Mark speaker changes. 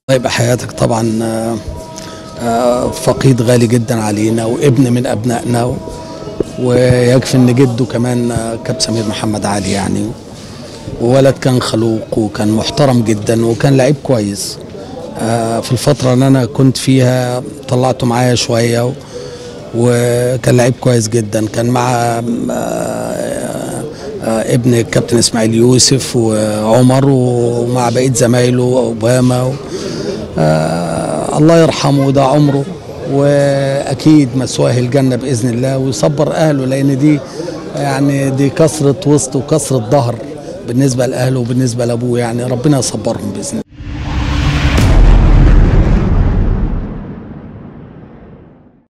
Speaker 1: يبقى حياتك طبعا آه، آه، فقيد غالي جدا علينا وابن من ابنائنا و- ويكفي ان جده كمان آه، كابتن سمير محمد علي يعني وولد كان خلوق وكان محترم جدا وكان لعيب كويس آه، في الفترة اللي انا كنت فيها طلعته معايا شوية و- وكان لعيب كويس جدا كان مع آه، آه، ابن الكابتن اسماعيل يوسف وعمر ومع بقيه زمايله اوباما و... آه الله يرحمه ده عمره واكيد مسواه الجنه باذن الله ويصبر اهله لان دي يعني دي كسره وسط وكسره ظهر بالنسبه لاهله وبالنسبه لابوه يعني ربنا يصبرهم باذن الله